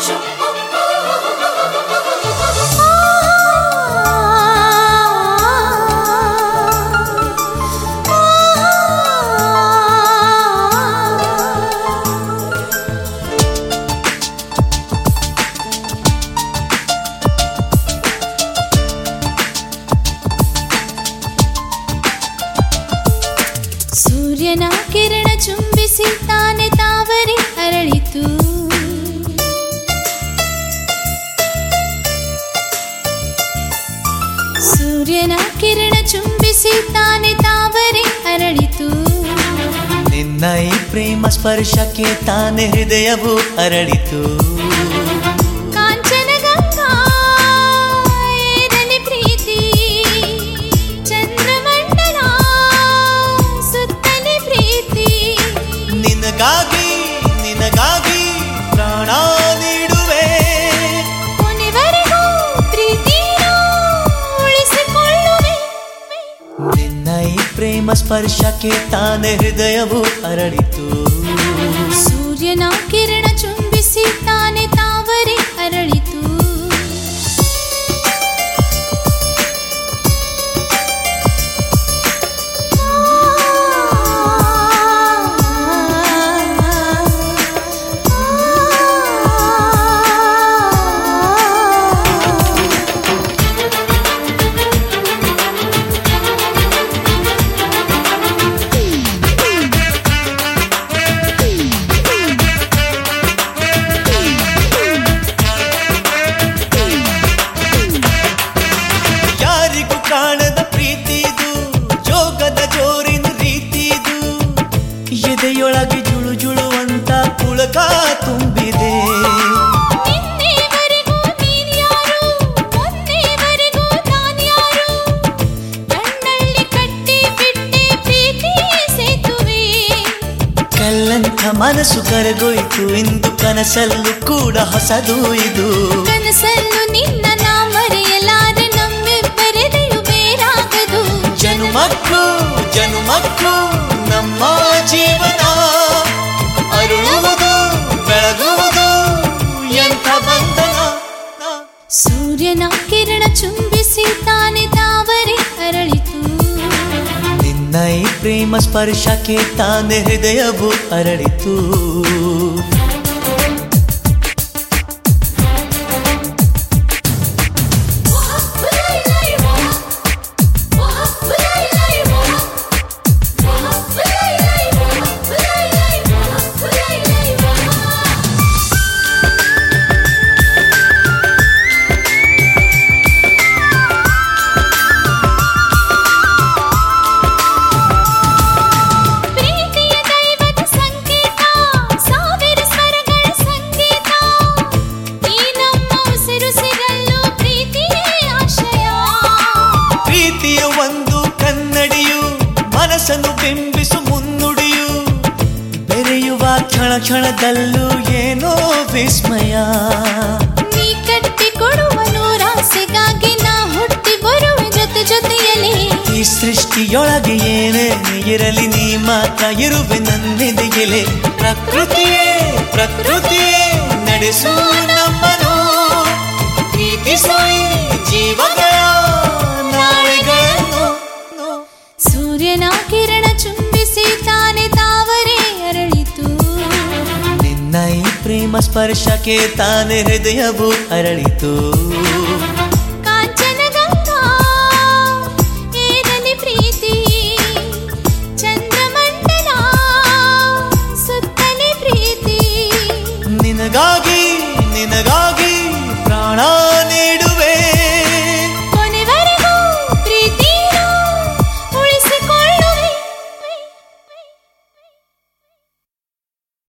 ಸೂರ್ಯನ ಕಿರಣ ಚುಂಬಿಸಿ ತಾನೆ ತಾವರೆ ಅರಳಿತು ಸೂರ್ಯನ ಕಿರಣ ಚುಂಬಿಸಿ ತಾನೆ ತಾವರೆ ಅರಳಿತು ನಿನ್ನ ಈ ಪ್ರೇಮ ಸ್ಪರ್ಶಕ್ಕೆ ತಾನೇ ಹೃದಯವು ಅರಳಿತು ಕಾಂಚನ ಗಂಗಾ ಏರಲಿ ಪ್ರೀತಿ ಚಂದ್ರಮಂಡಲ ಸುತ್ತಲಿ ಪ್ರೀತಿ ನಿನಗಾಗಿ ನಿನಗಾಗಿ ಪ್ರಾಣ ನೀಡುವೆ ಕೊನೆವರೆಗೂ ಪ್ರೀತಿಯ ಉಳಿಸಿಕೊಳ್ಳುವೆ ನಿನ್ನ ಈ ಪ್ರೇಮ ಸ್ಪರ್ಶಕ್ಕೆ ತಾನೇ ಹೃದಯವು ಅರಳಿತು ಸೂರ್ಯನ ಕಿರಣ ಚುಂಬಿಸಿ ತಾನೆ ತಾವರೆ ಅರಳಿತು ಯಾರಿಗೂ ಕಾಣದ ಪ್ರೀತಿದು ಜೋಗದ ಜೋರಿನ ರೀತಿದು ಎದೆಯೊಳಗೆ ಜುಳು ಜುಳುವಂತ ಪುಳಕ ತುಂಬಿದೆ ನಿನ್ನೆವರೆಗೂ ನೀನ್ಯಾರು ಮೊನ್ನೆವರೆಗೂ ನಾನ್ಯಾರು ಕಣ್ಣಲ್ಲಿ ಕಟ್ಟಿ ಬಿಟ್ಟೆ ಪ್ರೀತಿ ಸೇತುವೆ ಕಲ್ಲಂಥ ಮನಸ್ಸು ಕರಗೋಯ್ತು ಇಂದು ಕನಸಲ್ಲೂ ಕೂಡ ಹೊಸದು ಇದು ಕನಸಲ್ಲೂ ನಿನ್ನ ನಾ ಮರೆಯಲಾರೆ ನಮ್ಮಿಬ್ಬರೆದೆಯು ಬೇರಾಗದು ಜನುಮಕ್ಕೂ ಜನುಮಕ್ಕೂ ನಮ್ಮ ಜೀವನ ಅರುಳುವುದು ಬೆಳಗುವುದು ಎಂಥ ಬಂಧನ ಸೂರ್ಯನ ಕಿರಣ ಚುಂಬಿಸಿ ತಾನೆ ತಾವರೆ ಅರಳಿತು ನಿನ್ನ ಈ ಪ್ರೇಮ ಸ್ಪರ್ಶಕ್ಕೆ ತಾನೇ ಹೃದಯವು ಅರಳಿತು ಪ್ರೀತಿಯ ದೈವದ ಸಂಕೇತ ಸಾವಿರ ಸ್ವರಗಳ ಸಂಗೀತ ಈ ನಮ್ಮ ಉಸಿರು ಸಿಗಲು ಪ್ರೀತಿಯೇ ಆಶಯ ಪ್ರೀತಿಯ ಒಂದು ಕನ್ನಡಿಯು ಮನಸ್ಸನ್ನು ಬಿಂಬಿಸು ಮುನ್ನುಡಿಯು ಬೆರೆಯುವ ಕ್ಷಣ ಕ್ಷಣದಲ್ಲೂ ಏನೋ ವಿಸ್ಮಯ ನೀ ಕಟ್ಟಿ ಕೊಡುವ ನೂರಾಸೆಗಾಗಿ ನಾ ಹುಟ್ಟಿ ಬರುವೆ ಜೊತೆ ಜೊತೆಯಲ್ಲಿ ಈ ಸೃಷ್ಟಿಯೊಳಗೆ ಏನೇ ಇರಲಿ ನೀ ಮಾತ್ರ ಇರುವೆ ನನ್ನೆದೆಯಲೆ ಪ್ರಕೃತಿಯೇ ಪ್ರಕೃತಿಯೇ ನಡೆಸು ನಮ್ಮನು ಪ್ರೀತಿಸು ಈ ಜೀವಗಳ ನಾಳೆಗಳನ್ನು ಸೂರ್ಯನ ಕಿರಣ ಚುಂಬಿಸಿ ತಾನೆ ತಾವರೆ ಅರಳಿತು ನಿನ್ನ ಈ ಪ್ರೇಮ ಸ್ಪರ್ಶಕ್ಕೆ ತಾನೇ ಹೃದಯವು ಅರಳಿತು